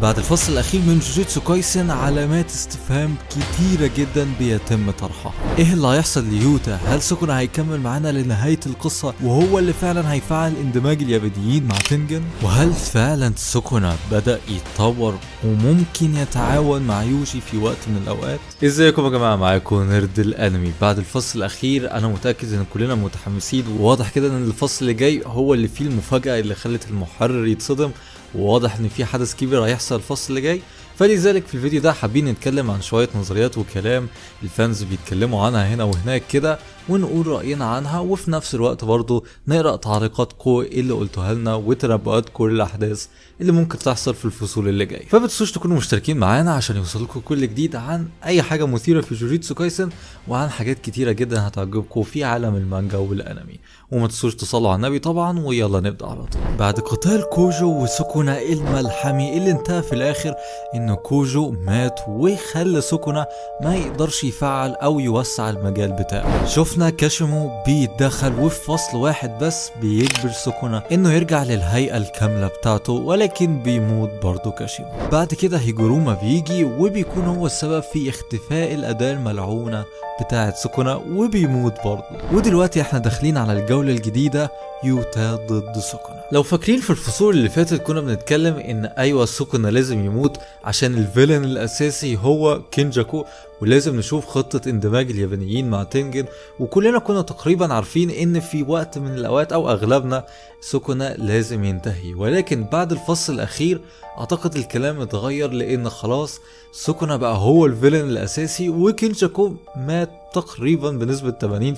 بعد الفصل الاخير من جوجيتسو كايسن علامات استفهام كتيرة جدا بيتم طرحها ايه اللي هيحصل ليوتا هل سوكونا هيكمل معانا لنهاية القصة وهو اللي فعلا هيفعل اندماج اليابانيين مع تنجن وهل فعلا سوكونا بدأ يتطور وممكن يتعاون مع يوشي في وقت من الاوقات ازيكم يا جماعة معاكم نرد الانمي بعد الفصل الاخير انا متأكد ان كلنا متحمسين وواضح كده ان الفصل اللي جاي هو اللي فيه المفاجأة اللي خلت المحرر يتصدم وواضح ان في حدث كبير هيحصل الفصل اللي جاي فلذلك في الفيديو ده حابين نتكلم عن شويه نظريات وكلام الفانز بيتكلموا عنها هنا وهناك كده ونقول راينا عنها وفي نفس الوقت برضه نقرا تعليقاتكم اللي قلتوها لنا وتنبؤاتكم للاحداث اللي ممكن تحصل في الفصول اللي جايه فبتنسوش تكونوا مشتركين معانا عشان يوصلكم كل جديد عن اي حاجه مثيره في جوجيتسو كايسن وعن حاجات كتيره جدا هتعجبكم في عالم المانجا والانمي وما تنسوش تصلوا على النبي طبعا ويلا نبدا على طول بعد قتال كوجو وسكونا الملحمي اللي انتهى في الاخر ان كوجو مات وخلى سكونا ما يقدرش يفعل او يوسع المجال بتاعه شفنا كاشيمو بيتدخل وفي فصل واحد بس بيجبر سكونا انه يرجع للهيئة الكاملة بتاعته ولكن بيموت برضه كاشيمو بعد كده هيجوروما بيجي وبيكون هو السبب في اختفاء الأداة الملعونة بتاعت سكونا وبيموت برضه ودلوقتي احنا داخلين على الجولة الجديدة يوتا ضد سكونا لو فاكرين في الفصول اللي فاتت كنا بنتكلم ان ايوه سكونا لازم يموت عشان الفيلن الاساسي هو كينجاكو ولازم نشوف خطة اندماج اليابانيين مع تنجن وكلنا كنا تقريبا عارفين ان في وقت من الاوقات او اغلبنا سكونا لازم ينتهي ولكن بعد الفصل الاخير اعتقد الكلام اتغير لان خلاص سكونا بقى هو الفيلن الاساسي وكينجاكو مات تقريبا بنسبة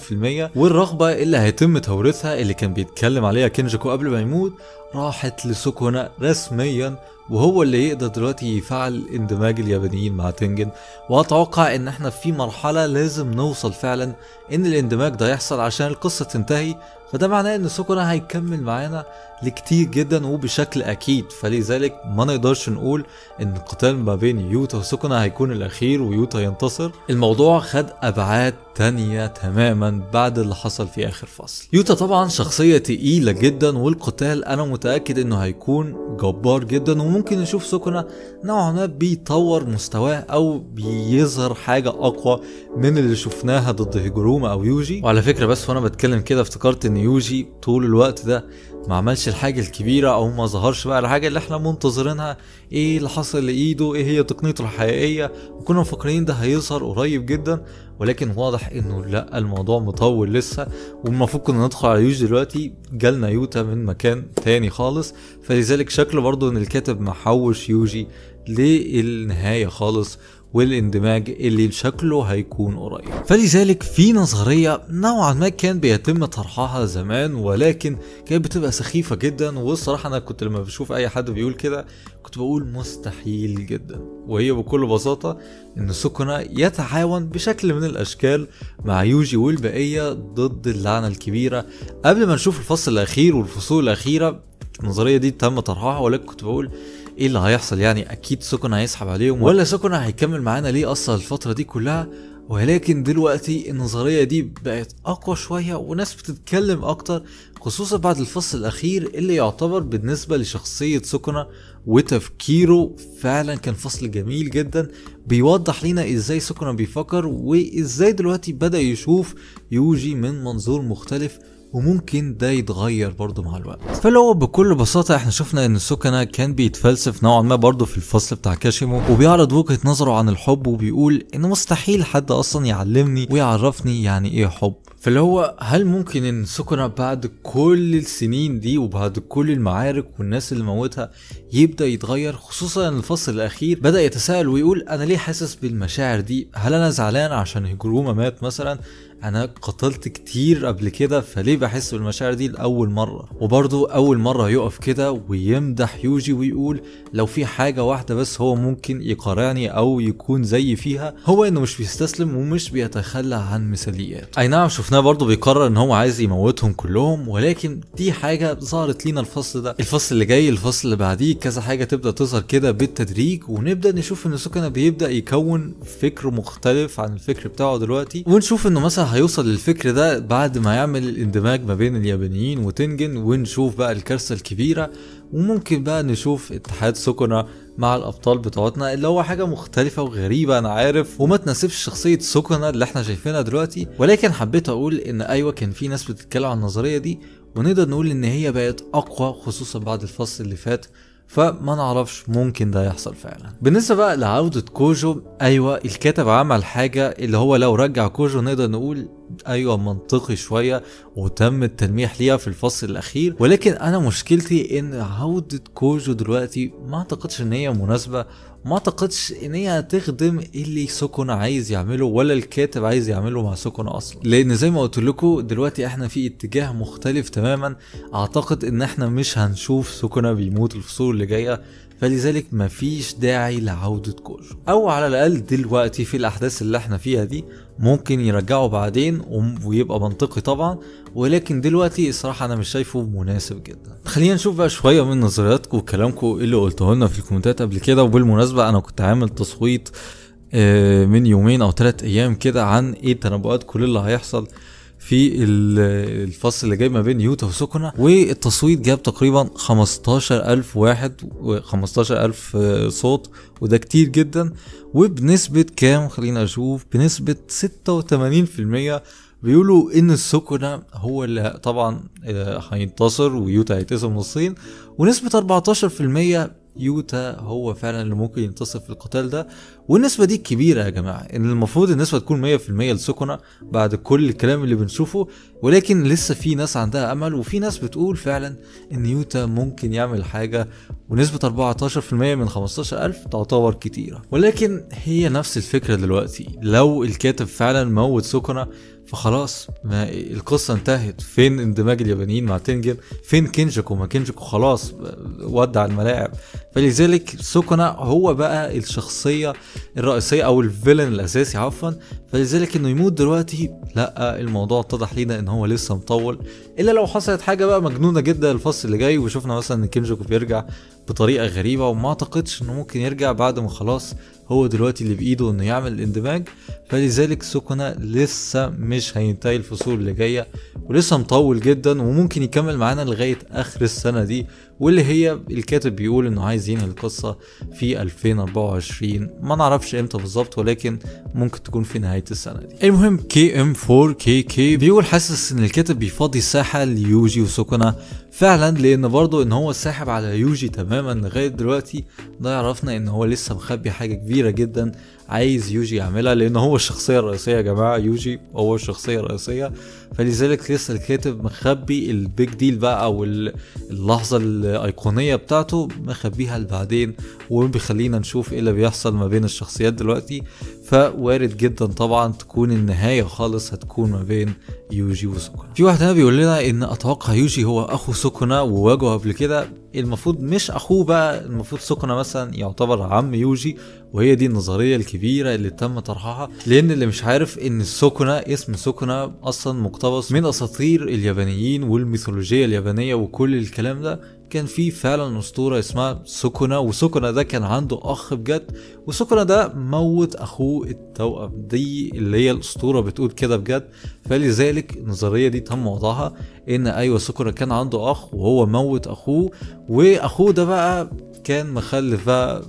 80% والرغبة اللي هيتم توريثها اللي كان بيتكلم عليها كينجاكو قبل ما يموت راحت لسكونا رسميا وهو اللي يقدر دلوقتي يفعل اندماج اليابانيين مع تنجن واتوقع ان احنا في مرحلة لازم نوصل فعلا ان الاندماج ده يحصل عشان القصة تنتهي فده معناه ان سوكونا هيكمل معانا لكتير جدا وبشكل اكيد فلذلك ما نقدرش نقول ان القتال ما بين يوتا وسوكونا هيكون الاخير ويوتا ينتصر الموضوع خد ابعاد تانية تماما بعد اللي حصل في اخر فصل يوتا طبعا شخصية تقيلة جدا والقتال انا متأكد انه هيكون جبار جدا وممكن نشوف سوكونا نوعا ما بيطور مستواه او بيظهر حاجة اقوى من اللي شفناها ضد هيجوروما او يوجي وعلى فكرة بس وانا بتكلم كده افتكرت ان يوجي طول الوقت ده ما عملش الحاجة الكبيرة او ما ظهرش بقى الحاجة اللي احنا منتظرينها ايه اللي حصل لايده ايه هي تقنيته الحقيقية وكنا مفكرين ده هيظهر قريب جدا ولكن واضح انه لا الموضوع مطول لسه والمفروض كنا ندخل على يوجي دلوقتي جالنا يوتا من مكان تاني خالص فلذلك شكله برضو ان الكاتب محوش يوجي للنهاية خالص والاندماج اللي شكله هيكون قريب فلذلك في نظرية نوعا ما كان بيتم طرحها زمان ولكن كانت بتبقى سخيفة جدا والصراحة انا كنت لما بشوف اي حد بيقول كده كنت بقول مستحيل جدا وهي بكل بساطة ان سوكونا يتعاون بشكل من الاشكال مع يوجي والبقية ضد اللعنة الكبيرة قبل ما نشوف الفصل الاخير والفصول الاخيرة النظرية دي تم طرحها ولكن كنت بقول ايه اللي هيحصل يعني اكيد سكونا هيسحب عليهم ولا سكونا هيكمل معانا ليه اصلا الفتره دي كلها ولكن دلوقتي النظريه دي بقت اقوى شويه وناس بتتكلم اكتر خصوصا بعد الفصل الاخير اللي يعتبر بالنسبه لشخصيه سكونا وتفكيره فعلا كان فصل جميل جدا بيوضح لنا ازاي سكونا بيفكر وازاي دلوقتي بدا يشوف يوجي من منظور مختلف وممكن ده يتغير برضه مع الوقت فلو بكل بساطة احنا شفنا ان سوكانا كان بيتفلسف نوعا ما برضه في الفصل بتاع كاشيمو وبيعرض وجهة نظره عن الحب وبيقول ان مستحيل حد اصلا يعلمني ويعرفني يعني ايه حب فاللي هو هل ممكن ان سوكونا بعد كل السنين دي وبعد كل المعارك والناس اللي موتها يبدا يتغير خصوصا ان الفصل الاخير بدا يتساءل ويقول انا ليه حاسس بالمشاعر دي هل انا زعلان عشان هيجروما مات مثلا انا قتلت كتير قبل كده فليه بحس بالمشاعر دي لاول مره وبرضه اول مره يقف كده ويمدح يوجي ويقول لو في حاجه واحده بس هو ممكن يقارعني او يكون زي فيها هو انه مش بيستسلم ومش بيتخلى عن مثاليات اي نعم شفناه برضه بيقرر ان هو عايز يموتهم كلهم ولكن دي حاجه ظهرت لينا الفصل ده الفصل اللي جاي الفصل اللي بعديه كذا حاجه تبدا تظهر كده بالتدريج ونبدا نشوف ان سوكانا بيبدا يكون فكر مختلف عن الفكر بتاعه دلوقتي ونشوف انه مثلا هيوصل للفكر ده بعد ما يعمل الاندماج ما بين اليابانيين وتنجن ونشوف بقى الكارثه الكبيره وممكن بقى نشوف اتحاد سوكونا مع الابطال بتوعتنا اللي هو حاجه مختلفه وغريبه انا عارف وما تناسبش شخصيه سوكونا اللي احنا شايفينها دلوقتي ولكن حبيت اقول ان ايوه كان في ناس بتتكلم عن النظريه دي ونقدر نقول ان هي بقت اقوى خصوصا بعد الفصل اللي فات فما نعرفش ممكن ده يحصل فعلا بالنسبه بقى لعوده كوجو ايوه الكاتب عمل حاجه اللي هو لو رجع كوجو نقدر نقول ايوه منطقي شويه وتم التلميح ليها في الفصل الاخير ولكن انا مشكلتي ان عوده كوجو دلوقتي ما اعتقدش ان هي مناسبه ما اعتقدش ان هي هتخدم اللي سوكونا عايز يعمله ولا الكاتب عايز يعمله مع سوكونا اصلا لان زي ما قلت لكم دلوقتي احنا في اتجاه مختلف تماما اعتقد ان احنا مش هنشوف سوكونا بيموت الفصول اللي جايه فلذلك مفيش داعي لعودة كوجو أو على الأقل دلوقتي في الأحداث اللي احنا فيها دي ممكن يرجعوا بعدين ويبقى منطقي طبعا ولكن دلوقتي الصراحة أنا مش شايفه مناسب جدا خلينا نشوف بقى شوية من نظرياتكم وكلامكم اللي قلته لنا في الكومنتات قبل كده وبالمناسبة أنا كنت عامل تصويت من يومين أو ثلاث أيام كده عن إيه التنبؤات كل اللي هيحصل في الفصل اللي جاي ما بين يوتا وسوكونا والتصويت جاب تقريبا 15000 واحد و 15000 صوت وده كتير جدا وبنسبة كام خلينا اشوف بنسبة 86% بيقولوا ان السوكونا هو اللي طبعا هينتصر ويوتا هيتقسم نصين ونسبة 14% يوتا هو فعلا اللي ممكن ينتصر في القتال ده والنسبة دي كبيرة يا جماعة ان المفروض النسبة تكون 100% لسكنة بعد كل الكلام اللي بنشوفه ولكن لسه في ناس عندها امل وفي ناس بتقول فعلا ان يوتا ممكن يعمل حاجة ونسبة 14% من 15000 تعتبر كتيرة ولكن هي نفس الفكرة دلوقتي لو الكاتب فعلا موت سكنة فخلاص ما القصة انتهت فين اندماج اليابانيين مع تنجن فين كينجيكو ما كينجيكو خلاص ودع الملاعب فلذلك سوكونا هو بقى الشخصية الرئيسية او الفيلن الاساسي عفوا فلذلك انه يموت دلوقتي لا الموضوع اتضح لينا ان هو لسه مطول الا لو حصلت حاجة بقى مجنونة جدا الفصل اللي جاي وشفنا مثلا ان كينجيكو بيرجع بطريقة غريبة وما اعتقدش انه ممكن يرجع بعد ما خلاص هو دلوقتي اللي بايده انه يعمل الاندماج فلذلك سوكونا لسه مش هينتهي الفصول اللي جايه ولسه مطول جدا وممكن يكمل معانا لغايه اخر السنه دي واللي هي الكاتب بيقول انه عايز ينهي القصه في 2024 ما نعرفش امتى بالظبط ولكن ممكن تكون في نهايه السنه دي المهم كي ام 4 كي كي بيقول حاسس ان الكاتب بيفضي الساحه ليوجي وسوكونا فعلا لان برضه ان هو ساحب على يوجي تماما لغايه دلوقتي ده يعرفنا ان هو لسه مخبي حاجه كبيره جدا عايز يوجي يعملها لان هو الشخصيه الرئيسيه يا جماعه يوجي هو الشخصيه الرئيسيه فلذلك لسه الكاتب مخبي البيج ديل بقى او اللحظه الايقونيه بتاعته مخبيها لبعدين وبيخلينا نشوف ايه اللي بيحصل ما بين الشخصيات دلوقتي فوارد جدا طبعا تكون النهايه خالص هتكون ما بين يوجي وسوكونا في واحد هنا بيقول لنا ان اتوقع يوجي هو اخو سوكونا وواجهه قبل كده المفروض مش اخوه بقى المفروض سوكونا مثلا يعتبر عم يوجي وهي دي النظريه الكبيره اللي تم طرحها لان اللي مش عارف ان سوكونا اسم سوكونا اصلا مقتبس من اساطير اليابانيين والميثولوجيه اليابانيه وكل الكلام ده كان في فعلا اسطوره اسمها سوكونا وسوكونا ده كان عنده اخ بجد وسوكونا ده موت اخوه التوأم دي اللي هي الاسطوره بتقول كده بجد فلذلك النظريه دي تم وضعها ان ايوه سوكونا كان عنده اخ وهو موت اخوه واخوه ده بقى كان مخلف بقى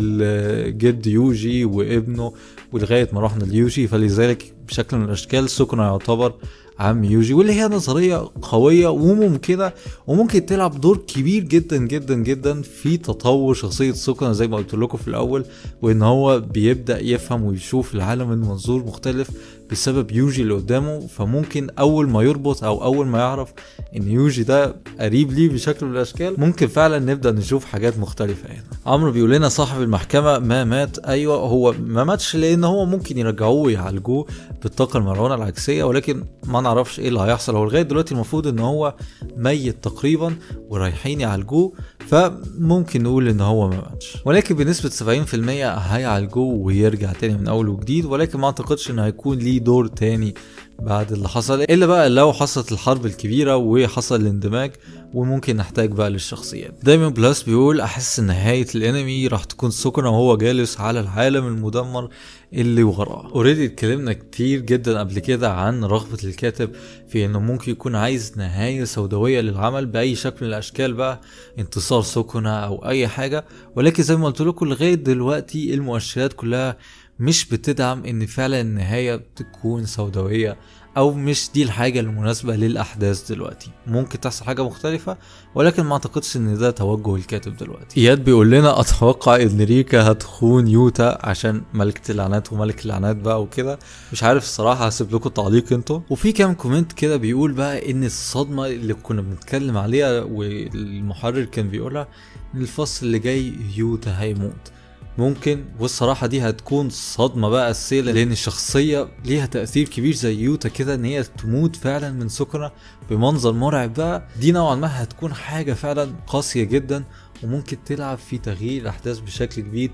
الجد يوجي وابنه ولغايه ما رحنا ليوجي فلذلك بشكل من الاشكال سوكونا يعتبر عم يوجي واللي هي نظرية قوية وممكنة وممكن تلعب دور كبير جدا جدا جدا في تطور شخصية سوكونا زي ما قلت لكم في الأول وإن هو بيبدأ يفهم ويشوف العالم من منظور مختلف بسبب يوجي اللي قدامه فممكن أول ما يربط أو أول ما يعرف إن يوجي ده قريب ليه بشكل من الأشكال ممكن فعلا نبدأ نشوف حاجات مختلفة هنا عمرو بيقول لنا صاحب المحكمة ما مات أيوه هو ما ماتش لأن هو ممكن يرجعوه ويعالجوه بالطاقة المرعونة العكسية ولكن ما نعرفش ايه اللي هيحصل هو لغايه دلوقتي المفروض ان هو ميت تقريبا ورايحين يعالجوه فممكن نقول ان هو ما ماتش ولكن بنسبه 70% هيعالجوه ويرجع تاني من اول وجديد ولكن ما اعتقدش ان هيكون ليه دور تاني بعد اللي حصل الا بقى لو حصلت الحرب الكبيره وحصل الاندماج وممكن نحتاج بقى للشخصيات دايما بلس بيقول احس ان نهايه الانمي راح تكون سوكونا وهو جالس على العالم المدمر اللي وراه اوريدي اتكلمنا كتير جدا قبل كده عن رغبه الكاتب في انه ممكن يكون عايز نهايه سوداويه للعمل باي شكل من الاشكال بقى انتصار تخسر سكنة او اي حاجة ولكن زي ما قلت لكم لغاية دلوقتي المؤشرات كلها مش بتدعم ان فعلا النهاية تكون سوداوية او مش دي الحاجة المناسبة للاحداث دلوقتي ممكن تحصل حاجة مختلفة ولكن ما اعتقدش ان ده توجه الكاتب دلوقتي اياد بيقول لنا اتوقع ان ريكا هتخون يوتا عشان ملكة اللعنات وملك اللعنات بقى وكده مش عارف الصراحة هسيب لكم تعليق انتوا وفي كام كومنت كده بيقول بقى ان الصدمة اللي كنا بنتكلم عليها والمحرر كان بيقولها ان الفصل اللي جاي يوتا هيموت ممكن والصراحة دي هتكون صدمة بقى أساسية لأن الشخصية ليها تأثير كبير زي يوتا كده إن هي تموت فعلا من سكرة بمنظر مرعب بقى دي نوعا ما هتكون حاجة فعلا قاسية جدا وممكن تلعب في تغيير الأحداث بشكل كبير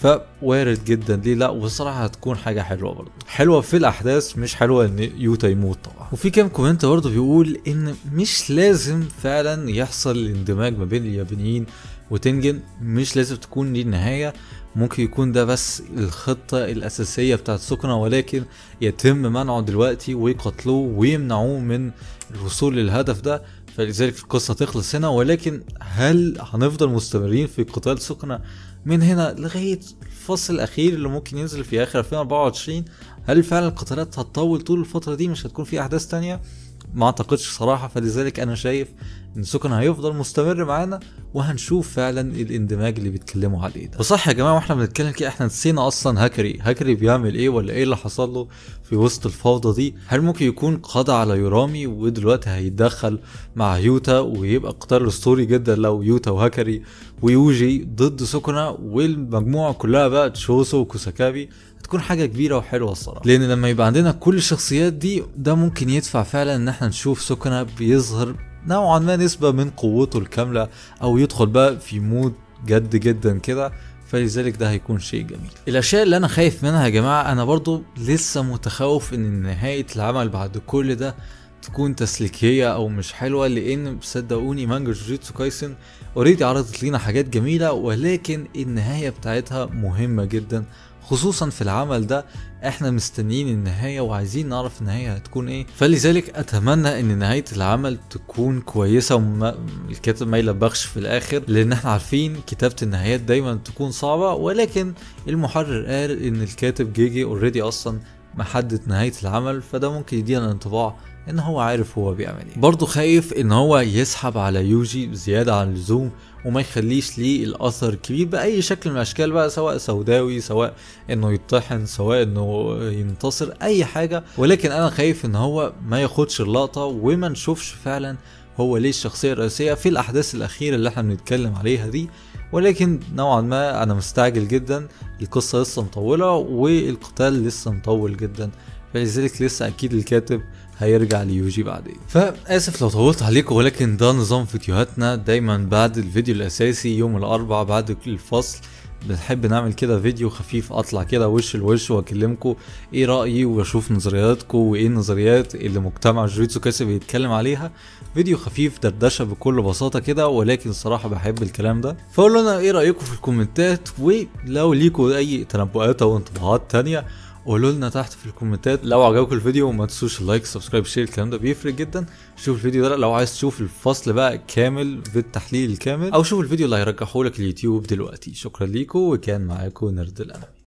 فوارد جدا ليه لا والصراحة هتكون حاجة حلوة برضه حلوة في الأحداث مش حلوة إن يوتا يموت طبعا وفي كام كومنت برضه بيقول إن مش لازم فعلا يحصل الاندماج ما بين اليابانيين وتنجن مش لازم تكون دي النهاية ممكن يكون ده بس الخطة الأساسية بتاعت سكنة ولكن يتم منعه دلوقتي ويقتلوه ويمنعوه من الوصول للهدف ده فلذلك القصة تخلص هنا ولكن هل هنفضل مستمرين في قتال سكنة من هنا لغاية الفصل الأخير اللي ممكن ينزل في آخر 2024 هل فعلا القتالات هتطول طول الفترة دي مش هتكون في أحداث تانية؟ ما اعتقدش صراحة فلذلك انا شايف ان سكن هيفضل مستمر معانا وهنشوف فعلا الاندماج اللي بيتكلموا عليه ده وصح يا جماعة واحنا بنتكلم كده احنا نسينا اصلا هاكري هاكري بيعمل ايه ولا ايه اللي حصل له في وسط الفوضى دي هل ممكن يكون قضى على يورامي ودلوقتي هيتدخل مع يوتا ويبقى قتال اسطوري جدا لو يوتا وهاكري ويوجي ضد سكنة والمجموعة كلها بقى تشوسو وكوساكابي هتكون حاجه كبيره وحلوه الصراحه لان لما يبقى عندنا كل الشخصيات دي ده ممكن يدفع فعلا ان احنا نشوف سكنة بيظهر نوعا ما نسبه من قوته الكامله او يدخل بقى في مود جد جدا كده فلذلك ده هيكون شيء جميل الاشياء اللي انا خايف منها يا جماعه انا برضو لسه متخوف ان نهايه العمل بعد كل ده تكون تسليكيه او مش حلوه لان صدقوني مانجا جوجيتسو كايسن اوريدي عرضت لينا حاجات جميله ولكن النهايه بتاعتها مهمه جدا خصوصا في العمل ده احنا مستنيين النهاية وعايزين نعرف النهاية هتكون ايه فلذلك اتمنى ان نهاية العمل تكون كويسة وما الكاتب ما يلبخش في الاخر لان احنا عارفين كتابة النهايات دايما تكون صعبة ولكن المحرر قال ان الكاتب جيجي اوريدي اصلا محدد نهاية العمل فده ممكن يدينا انطباع ان هو عارف هو بيعمل ايه برضه خايف ان هو يسحب على يوجي زيادة عن اللزوم وما يخليش ليه الاثر كبير باي شكل من الاشكال بقى سواء سوداوي سواء انه يطحن سواء انه ينتصر اي حاجه ولكن انا خايف ان هو ما ياخدش اللقطه وما نشوفش فعلا هو ليه الشخصيه الرئيسيه في الاحداث الاخيره اللي احنا بنتكلم عليها دي ولكن نوعا ما انا مستعجل جدا القصه لسه مطوله والقتال لسه مطول جدا فلذلك لسه اكيد الكاتب هيرجع ليوجي بعدين فاسف لو طولت عليكم ولكن ده نظام فيديوهاتنا دايما بعد الفيديو الاساسي يوم الاربعاء بعد الفصل بنحب نعمل كده فيديو خفيف اطلع كده وش لوش واكلمكم ايه رايي واشوف نظرياتكم وايه النظريات اللي مجتمع جوجيتسو كاسي بيتكلم عليها فيديو خفيف دردشه بكل بساطه كده ولكن الصراحه بحب الكلام ده فقولوا لنا ايه رايكم في الكومنتات ولو ليكوا اي تنبؤات او انطباعات تانية قولوا لنا تحت في الكومنتات لو عجبكم الفيديو وما تنسوش اللايك سبسكرايب شير الكلام ده بيفرق جدا شوف الفيديو ده لو عايز تشوف الفصل بقى كامل بالتحليل الكامل او شوف الفيديو اللي هيرجحه لك اليوتيوب دلوقتي شكرا ليكم وكان معاكم نرد الانمي